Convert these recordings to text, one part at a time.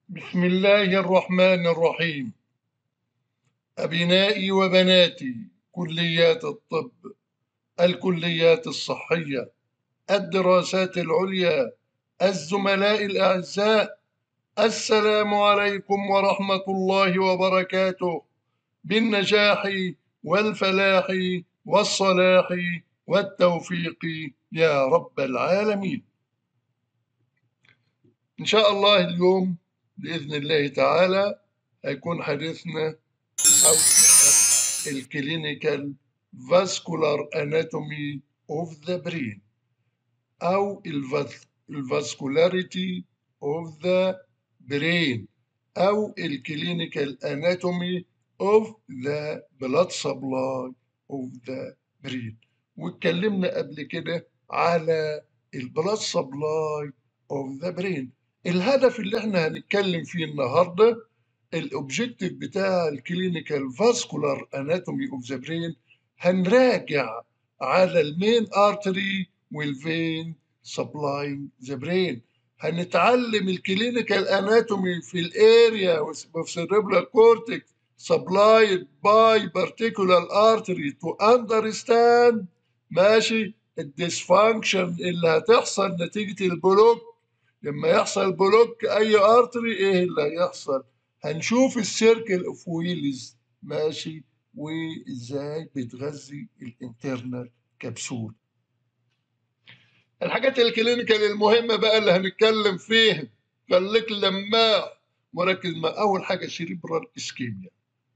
بسم الله الرحمن الرحيم أبنائي وبناتي كليات الطب الكليات الصحية الدراسات العليا الزملاء الأعزاء السلام عليكم ورحمة الله وبركاته بالنجاح والفلاح والصلاح والتوفيق يا رب العالمين إن شاء الله اليوم بإذن الله تعالى هيكون حديثنا عن الكلينيكال فاسكولار اناتومي اوف ذا برين او الفاسكولاريتي اوف ذا برين او الكلينيكال اناتومي اوف ذا بلاد سبلاي اوف ذا برين واتكلمنا قبل كده على البلاد سبلاي اوف ذا برين الهدف اللي احنا هنتكلم فيه النهارده الاوبجيكتيف بتاع الكلينيكال فاسكولار اناتومي اوف ذا برين هنراجع على المين ارتري والفين سبلاينج ذا برين هنتعلم الكلينيكال اناتومي في الاريا اوف cerebral cortex supplied by particular artery to understand ماشي الديسفانكشن اللي هتحصل نتيجة البلوك لما يحصل بلوك اي ارتري ايه اللي هيحصل هنشوف السيركل اوف ويلز ماشي وازاي بتغذي الانترنال كبسول الحاجات الكلينيكال المهمة بقى اللي هنتكلم فيها خليك لماح وركز مع أول حاجة سيريبرال اسكيميا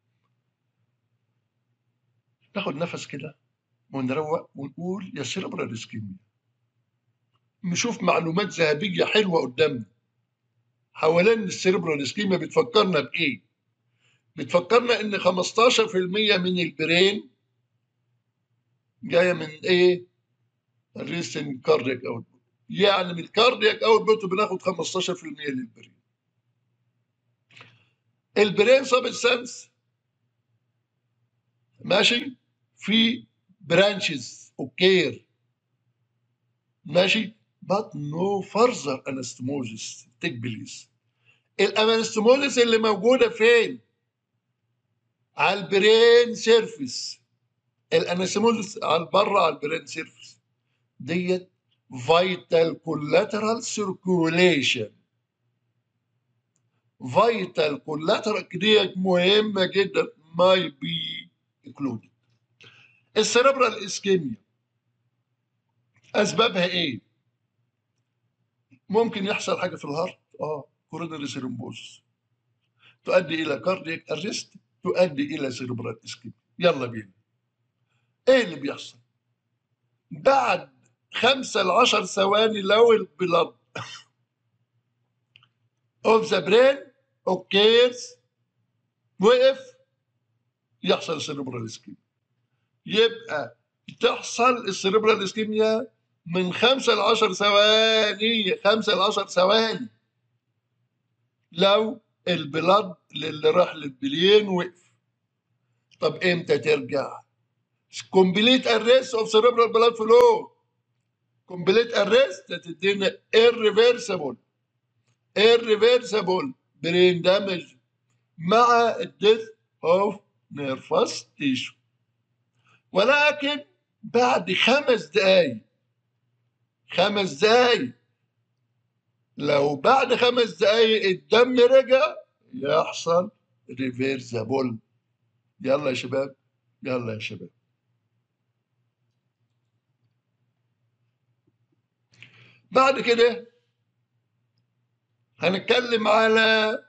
ناخد نفس كده ونروق ونقول يا سيريبرال اسكيميا نشوف معلومات ذهبية حلوة قدامنا حوالين السيريبرال اسكيميا بتفكرنا بإيه؟ بتفكرنا إن 15% من البرين جاية من إيه؟ الريستنج كاردياك اوتبوت يعني من الكاردياك اوتبوت بناخد 15% للبرين البرين سبستانس ماشي في برانشز اوكير ماشي but no further anastomosis take place الانستموزيس اللي موجوده فين على البرين سيرفيس الانستموزيس على بره على البرين سيرفيس ديت فيتال كولاترال سيركوليشن فيتال كولاترال ديت مهمه جدا ماي بي انكلودد السيربرال اسكيميا اسبابها ايه ممكن يحصل حاجه في الهارت اه كوروناري سيرومبوز تؤدي الى كاردياك ارست تؤدي الى سيربرال اسكيميا يلا بينا ايه اللي بيحصل بعد خمسة لعشر ثواني لو البلد اوف ذا برين اوكيرز وقف يحصل سيربرال اسكيميا يبقى تحصل السيربرال اسكيميا من خمسة لعشر ثواني خمسة لعشر ثواني لو البلد اللي راح للبلين وقف طب امتى ترجع؟ كومبليت اريست اوف سيربرال بلاد فلو كومبليت اريست تدينا irreversible irreversible برين دامج مع الديث اوف نيرفس تيشو ولكن بعد خمس دقايق خمس دقايق لو بعد خمس دقايق الدم رجع يحصل ريفيرسابل يلا يا شباب يلا يا شباب بعد كده هنتكلم على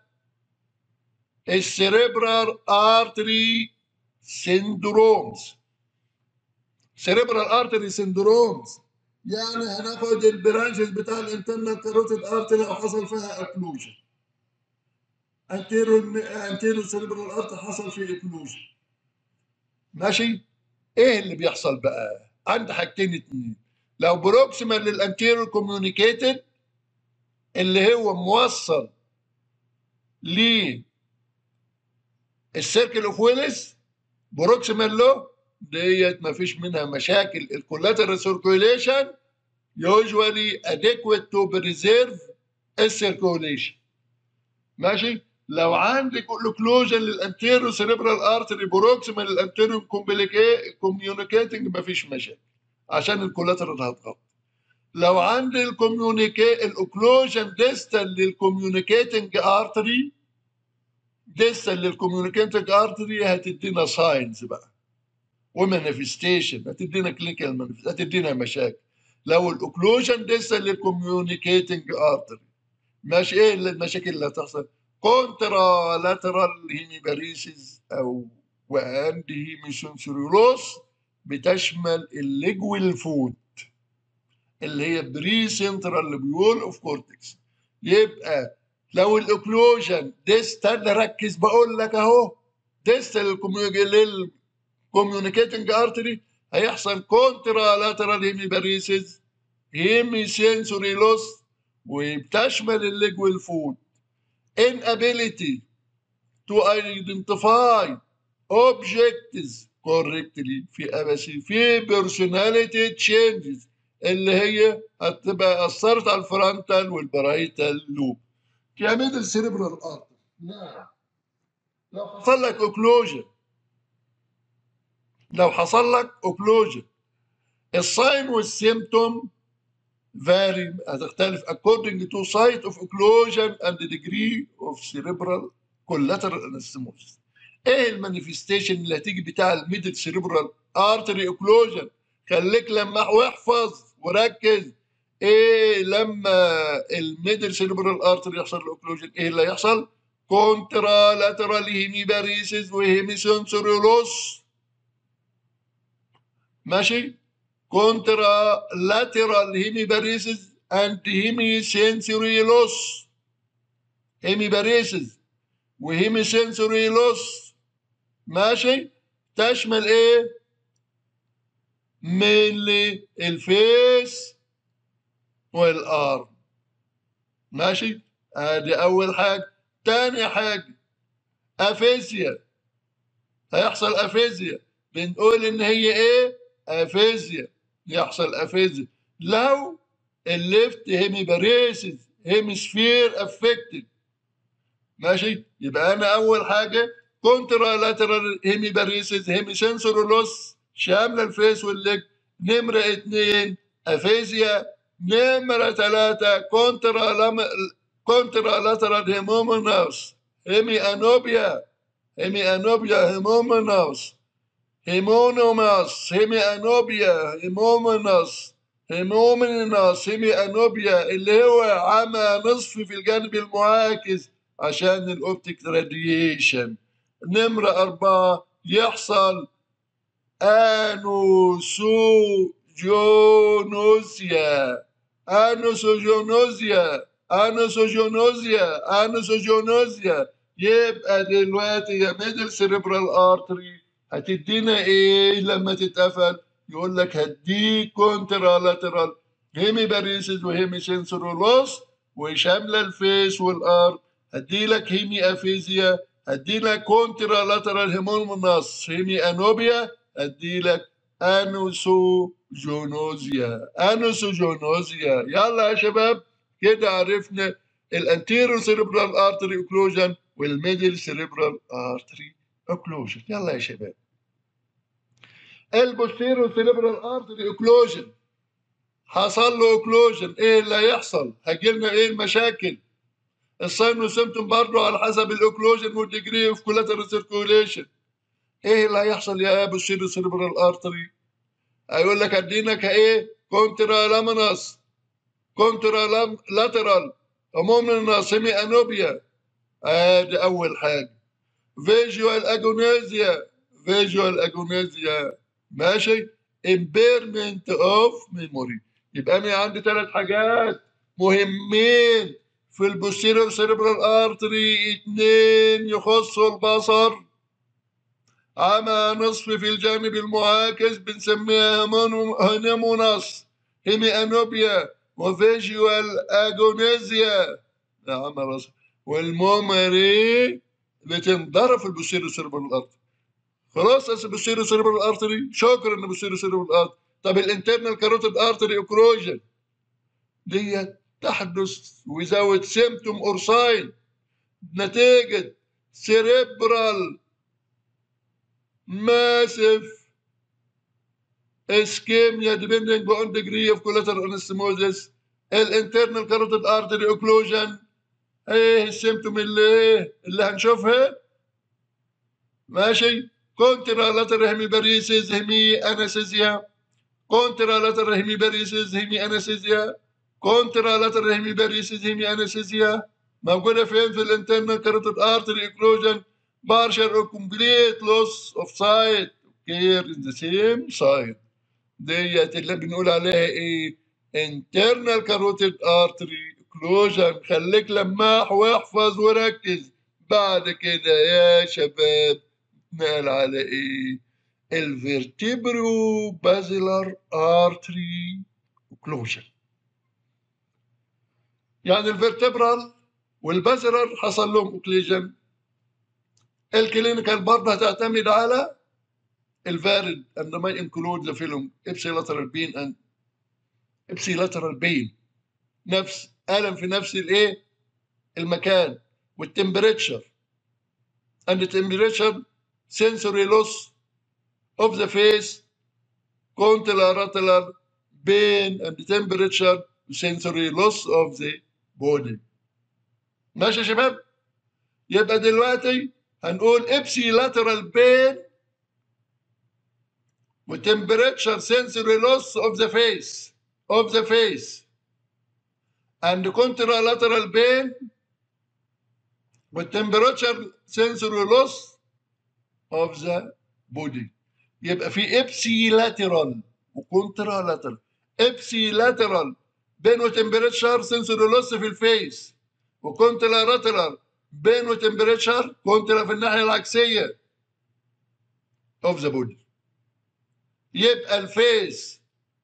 السيريبرال ارتري سيندرومز سيريبرال ارتري سيندرومز يعني هناخد البرانشز بتاع الانترنال كاروتيد ارتري لو حصل فيها اكلوجن انتيرو انتيرو سيريبرال ارتري حصل فيه اكلوجن ماشي ايه اللي بيحصل بقى عند حاجتين اتنين لو بروكسيمال للانتيرو كوميونيكيتد اللي هو موصل ل السيركل اوف ويلس بروكسيمال له ديت ما فيش منها مشاكل الكولاترال سيركوليشن يوجوالي اديكويت تو بريزيرف السيركوليشن ماشي لو عندك اوكلوجن للانتيرو سيريبرال ارتري بروكسيمال للانتيرو كوميونيكيتنج مفيش مشاكل عشان الكولاترال هتغطي لو عندي الكوميونيكي الاوكلوجن ديستال للكوميونيكيتنج ارتري ديستال للكوميونيكيتنج ارتري هتدينا ساينز بقى ومانيفستيشن هتدينا كلينيكال هتدينا مشاكل لو الاوكلوجن ديستال للكوميونيكيتنج ارتري ماشي ايه المشاكل اللي هتحصل كونترا لاترال هيميباريسيس او واند هيميسونسوريولوس بتشمل الليجوال فود اللي هي بري سنترال لوبيول اوف كورتكس يبقى لو الاوكلوجن ديستال ركز بقول لك اهو ديستال للكوميونيكيتنج ارتري هيحصل كونترا لاترال هيميباريسيس هيمي سنسوري لوس وبتشمل الليجوال فود inability to identify objects correctly في أبسي في personality changes اللي هي هتبقى أثرت على الفرونتال والبرايتال لوب كامل السيريبرال ارتر نعم لو حصل لك اوكلوجن لو حصل لك اوكلوجن الساين والسيمتوم vary هتختلف according to site of occlusion and the degree of cerebral collateral anastomosis. ايه المانيفستيشن اللي هتيجي بتاع الميدل سيريبرال ارتري اوكلوجن خليك لما واحفظ وركز ايه لما الميدل سيريبرال ارتري يحصل له اوكلوجن ايه اللي هيحصل؟ كونترا لاترال هيميباريسيس وهيميسنسوري لوس ماشي contra lateral hemiparesis and hemisensory loss hemiparesis وهيميسنسوري لوس ماشي تشمل ايه من الفيس والارم ماشي ادي اول حاجه تاني حاجه افيزيا هيحصل افيزيا بنقول ان هي ايه افيزيا يحصل افيزيا لو الليفت هيميباريسيس هيمسفير افكتد ماشي يبقى انا اول حاجه كونترا لاترال هيميباريسيس هيميسنسور لوس شامله الفيس والليج نمره اثنين افيزيا نمره ثلاثه كونترا لم... كونترا لاترال هيمومونوس هيمي انوبيا هيمي انوبيا هيمومونوس هيمونوماس هيمي انوبيا هيمومونوس هيمومينوس هيمي انوبيا اللي هو عمى نصف في الجانب المعاكس عشان الاوبتيك راديشن نمرة أربعة يحصل أنوسوجونوزيا أنوسوجونوزيا أنوسوجونوزيا أنوسوجونوزيا يبقى دلوقتي يا ميدل سيريبرال ارتري هتدينا ايه لما تتقفل يقول لك هديك كونترا لاترال هيمي باريسيس وهيمي سنسور لوس وشامله الفيس والار هدي لك هيمي افيزيا هدي لك كونترا لاترال هيمونوس هيمي انوبيا هدي لك انوسو جونوزيا انوسو جونوزيا يلا يا شباب كده عرفنا الانتيرو سيريبرال ارتري اوكلوجن والميدل سيريبرال ارتري اوكلوجن يلا يا شباب البوستيرو سيريبرال ارتري اوكلوجن حصل له اوكلوجن ايه اللي هيحصل هيجي لنا ايه المشاكل الساين والسيمتوم برضه على حسب الاوكلوجن والديجري اوف كولاترال سيركوليشن ايه اللي هيحصل يا بوستيرو سيريبرال ارتري هيقول لك ادينا كايه كونترا لاميناس كونترا لام لاترال عموما سيمي انوبيا ادي اول حاجه فيجوال اجونيزيا فيجوال اجونيزيا ماشي امبيرمنت اوف ميموري يبقى انا عندي ثلاث حاجات مهمين في البوستيريور سيريبرال ارتري اتنين يخصوا البصر عمى نصف في الجانب المعاكس بنسميها هنمونس هيمي انوبيا وفيجوال اجونيزيا ده عمى بصر والمومري بتنضرب في البوستيريور سيريبرال ارتري خلاص اس بوستيريور سيريبرال ارتري شكرا ان بوستيريور سيريبرال ارتري طب الانترنال كاروتيد ارتري اوكروجن ديت تحدث without symptom or sign نتيجة cerebral massive ischemia depending on degree of collateral anastomosis الانترنال carotid artery occlusion ايه السيمتوم اللي اللي هنشوفها ماشي contralateral hemiparesis hemi anesthesia contralateral hemiparesis hemi anesthesia contralateral hemiparesis hemi anesthesia موجودة فين في الانترنال carotid artery occlusion partial or complete loss of sight care in the same side ديت اللي بنقول عليها ايه internal carotid artery occlusion خليك لماح واحفظ وركز بعد كده يا شباب نقل على ايه الفيرتبرو بازيلار ارتري اوكلوجن يعني الفيرتبرال والبازيلر حصل لهم اوكليجن الكلينيكال برضه هتعتمد على الفارد and ما include the film ipsilateral pain and ipsilateral pain نفس ألم في نفس الايه المكان والتمبريتشر and the temperature sensory loss of the face contralateral pain and temperature sensory loss of the body ماشي يا شباب يبقى دلوقتي هنقول ابسي lateral pain وتمبريتشر sensory loss of the face of the face and contralateral pain والتمبريتشر sensory loss of the body يبقى في ابسي لاترال وكونترا لاترال ابسي لاترال بينه تمبريتشر سنسوري لوس في الفيس وكونترا لاترال بينه تمبريتشر كونترا في الناحيه العكسيه اوف ذا بودي يبقى الفيس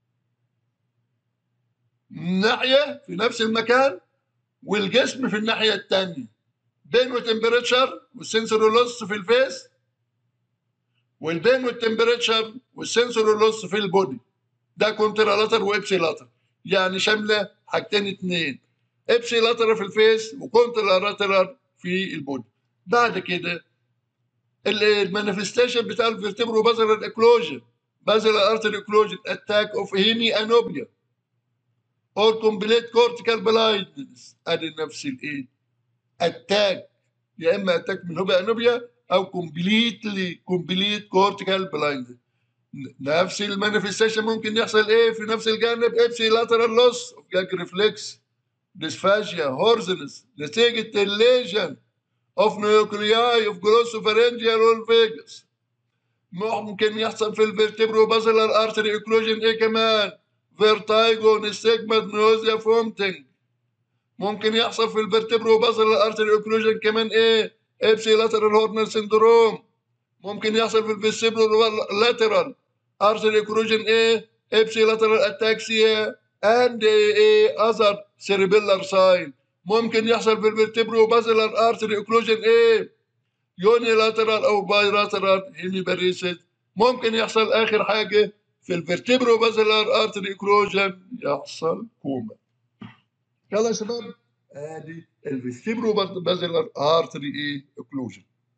ناحيه في نفس المكان والجسم في الناحيه الثانيه بينه تمبريتشر والسنسوري لوس في الفيس والبين والتمبريتشر والسنسور لوس في البودي ده كونترالاتر وابسيلاتر يعني شامله حاجتين اتنين ابسيلاتر في الفيس وكونترالاتر في البودي بعد كده المانيفستيشن بتاع الفيرتبرو بازلر اكلوجن بازلر ارتري اكلوجن اتاك اوف هيمي انوبيا اور كومبليت كورتيكال بلايندنس ادي نفس الايه اتاك يا اما اتاك من هوبا انوبيا او كومبليتلي كومبليت كورتيكال بلايند نفس المانيفستيشن ممكن يحصل ايه في نفس الجانب ابسي لاترال لوس اوف جاج ريفلكس ديسفاجيا هورزنس نتيجه الليجن اوف نيوكلياي اوف جلوسوفارنجيال والفيجاس ممكن يحصل في الفيرتبرو بازلر ارتري اكلوجن ايه كمان فيرتايجو نستجمد نوزيا فومتنج ممكن يحصل في الفيرتبرو بازلر ارتري اكلوجن كمان ايه ابسي لاترال هورنر سندروم ممكن يحصل في الفيسيبلر لاترال ارتري كروجن ايه ابسي لاترال اتاكسيا اند ايه اذر سيربيلر ساين ممكن يحصل في الفيرتبرو بازلر ارتري اوكلوجن ايه يوني لاترال او باي لاترال هيميباريسيس ممكن يحصل اخر حاجه في الفيرتبرو بازلر ارتري اوكلوجن يحصل كوما يلا يا شباب ادي الفيستيبرو بازلر ارتري ايه اوكلوجن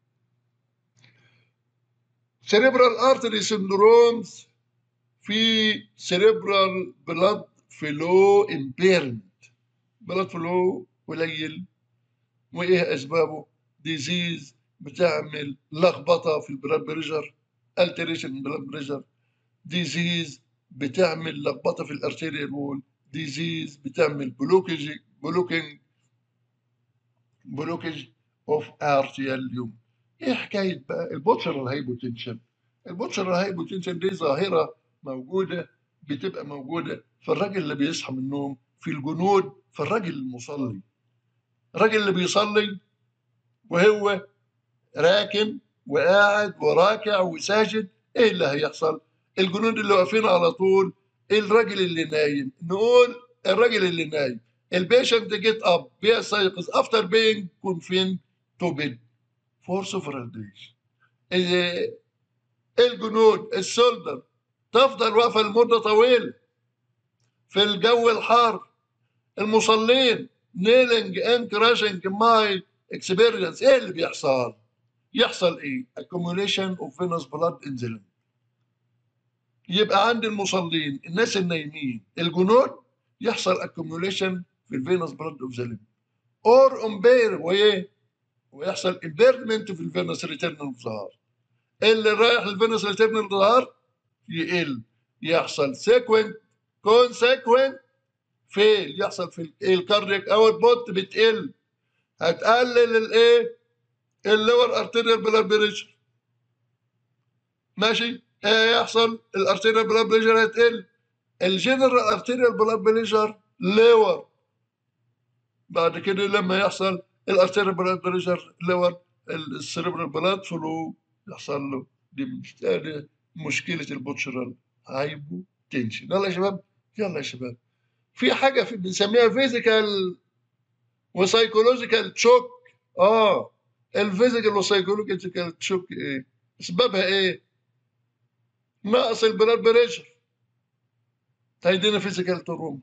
سيريبرال ارتري سندرومز في سيريبرال بلاد فلو امبيرمنت بلاد فلو قليل وايه اسبابه ديزيز بتعمل لخبطه في البلاد بريشر التريشن بلاد بريشر ديزيز بتعمل لخبطه في الارتيريال وول ديزيز بتعمل بلوكيج بلوكينج بلوكيج اوف ارتياليوم ايه حكايه بقى البوتشر هايبوتنشن البوتشر هايبوتنشن دي ظاهره موجوده بتبقى موجوده في الراجل اللي بيصحى من النوم في الجنود في الراجل المصلي الراجل اللي بيصلي وهو راكن وقاعد وراكع وساجد ايه اللي هيحصل الجنود اللي واقفين على طول الراجل اللي نايم نقول الراجل اللي نايم البيشنت جيت اب بيستيقظ افتر بينج كونفين تو بيد فور سوفرال دايز الجنود السولدر تفضل واقفه لمده طويله في الجو الحار المصلين نيلنج ان كراشنج ماي اكسبيرينس ايه اللي بيحصل؟ يحصل ايه؟ accumulation of venous blood in the limb يبقى عند المصلين الناس النايمين الجنون يحصل accumulation في الفينوس بلاد اوف ذا ليمب اور امبير وايه؟ ويحصل امبيرمنت في الفينوس ريتيرنال اوف ظهر اللي رايح للفينوس ريتيرنال ظهر يقل يحصل سيكوينت كونسيكوينت فيل يحصل في الكاردياك اوت بوت بتقل هتقلل الايه؟ اللور ارتيريال بلاد بريشر ماشي؟ ايه يحصل؟ الارتيريال بلاد بريشر هتقل الجنرال ارتيريال بلاد بريشر لور بعد كده لما يحصل الارتيريال بلاد بريشر لور السيربرال بلاد فلو يحصل له دي مش تاني مشكله البوتشرال هايبو تنشن يلا يا شباب يلا يا شباب في حاجه في بنسميها فيزيكال وسايكولوجيكال تشوك اه الفيزيكال وسايكولوجيكال تشوك ايه اسبابها ايه نقص البلاد بريشر هيدينا فيزيكال تروما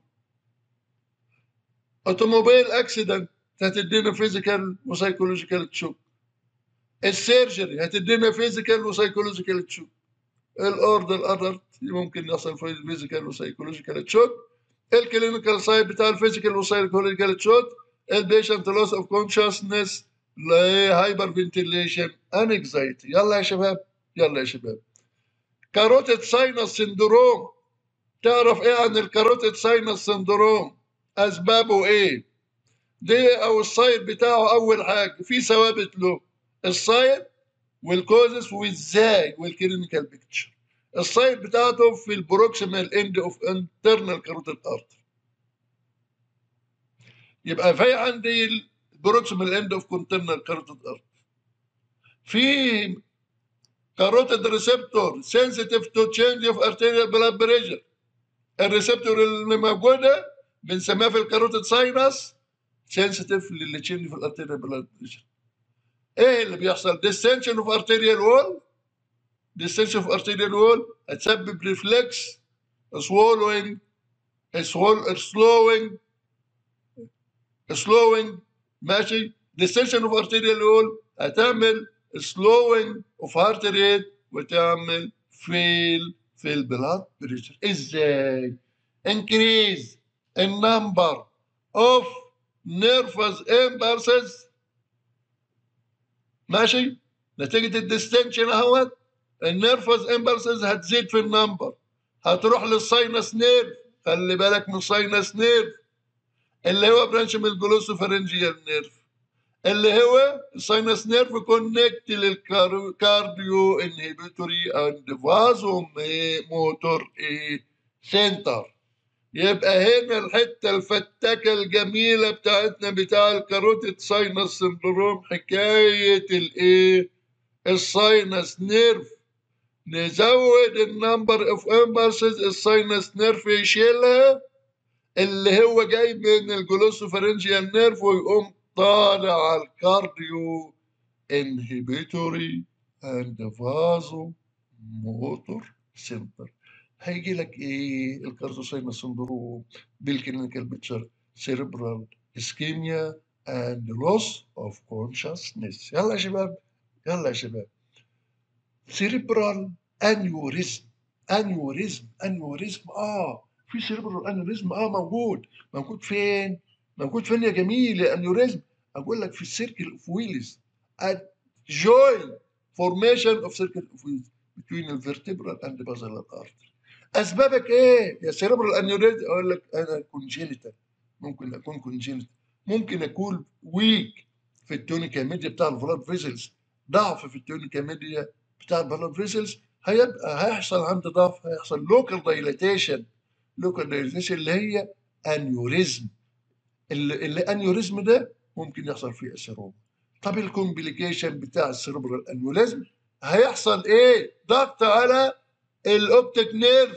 اوتوموبيل اكسيدنت هتدينا فيزيكال وسايكولوجيكال تشوك السيرجري هتدينا فيزيكال وسايكولوجيكال تشوك الاوردر الادلت ممكن يحصل في فيزيكال وسايكولوجيكال تشوك الكلينيكال سايد بتاع الفيزيكال وسايكولوجيكال تشوك البيشنت لوس اوف كونشسنس هايبر فنتيليشن انكزايتي يلا يا شباب يلا يا شباب كاروتيد ساينس سندروم تعرف ايه عن الكاروتيد ساينس سندروم اسبابه ايه دي او السايد بتاعه اول حاجه في ثوابت له السايد والكوزس وازاي والكلينيكال بيكتشر السايد بتاعته في البروكسيمال اند اوف انترنال كاروتيد ارتري يبقى في عندي البروكسيمال اند اوف كونترنال كاروتيد ارتري في كاروتيد ريسبتور سنسيتيف تو تشينج اوف ارتيريال بلاد بريشر الريسبتور اللي موجوده بنسميها في الكاروتيد ساينس سنسيتيف للي تشينج في الارتيريال بلاد بريشر ايه اللي بيحصل ديستنشن اوف ارتيريال وول ديستنشن اوف ارتيريال وول هتسبب ريفلكس swallowing slowing slowing ماشي ديستنشن اوف ارتيريال وول هتعمل slowing اوف heart rate وتعمل فيل في البلاد بريشر ازاي increase in number of nervous impulses ماشي نتيجة الديستنشن اهوت النيرفز امبلسز هتزيد في النمبر هتروح للساينس نيرف خلي بالك من الساينس نيرف اللي هو برانش من الجلوسوفرنجيال نيرف اللي هو الساينس نيرف كونكت للكارديو انهبيتوري اند فازو موتور ايه سنتر يبقى هنا الحته الفتاكه الجميله بتاعتنا بتاع الكاروتيد ساينس سندروم حكايه الايه الساينس نيرف نزود النمبر اوف امبلسز الساينس نيرف يشيلها اللي هو جاي من الجلوسوفرنجيال نيرف ويقوم طالع على الكارديو انهبيتوري اند فازو موتور سنتر هيجي لك ايه الكارديوساينس سندروم بالكلينيكال بيكتشر سيربرال اسكيميا اند لوس اوف كونشسنس يلا يا شباب يلا يا شباب سيربرال انيوريزم انيوريزم انيوريزم اه في سيربرال انيوريزم اه موجود موجود فين موجود فين يا جميل يا انيوريزم اقول لك في السيركل اوف ويلز joint formation of circle of wheels between the vertebral and the basilar artery اسبابك ايه يا سيربرال انيوريزم اقول لك انا كونجينيتال ممكن اكون كونجينيتال ممكن اكون ويك في التونيكا ميديا بتاع البلاد فيزلز ضعف في التونيكا ميديا بتاع البلاد فيزلز هيبقى هيحصل عندي ضعف هيحصل لوكال دايلاتيشن لوكال دايلاتيشن اللي هي انيوريزم الانيوريزم ده ممكن يحصل فيه اسيروم طب الكومبليكيشن بتاع السيربرال انيوريزم هيحصل ايه ضغط على الاوبتيك نيرف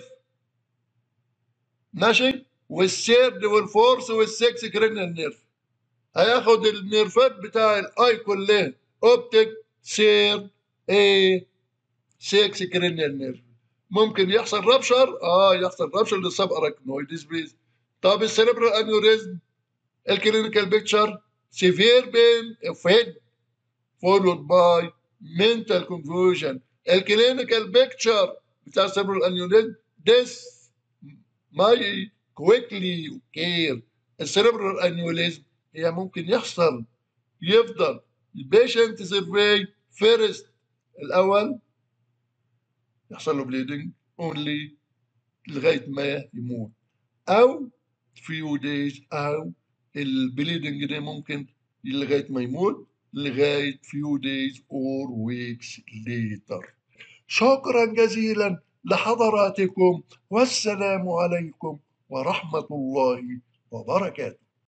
ماشي والسيرد والفورس والسكس كرينال نيرف هياخد النيرفات بتاع الاي كلها اوبتيك سير ايه 6 كرينيال نيرف ممكن يحصل رابشر اه يحصل رابشر للسب اراكنويد سبيس طب السيربرال انيوريزم الكلينيكال بيكتشر severe pain of head followed by mental confusion الكلينيكال بيكتشر بتاع cerebral aneurysm this may quickly occur السيربرال انيوليزم هي ممكن يحصل يفضل البيشنت سيرفي فيرست الاول يحصل له بليدنج اونلي لغايه ما يموت او فيو دايز او البليدنج ده ممكن لغايه ما يموت لغايه فيو دايز اور ويكس ليتر شكرا جزيلا لحضراتكم والسلام عليكم ورحمه الله وبركاته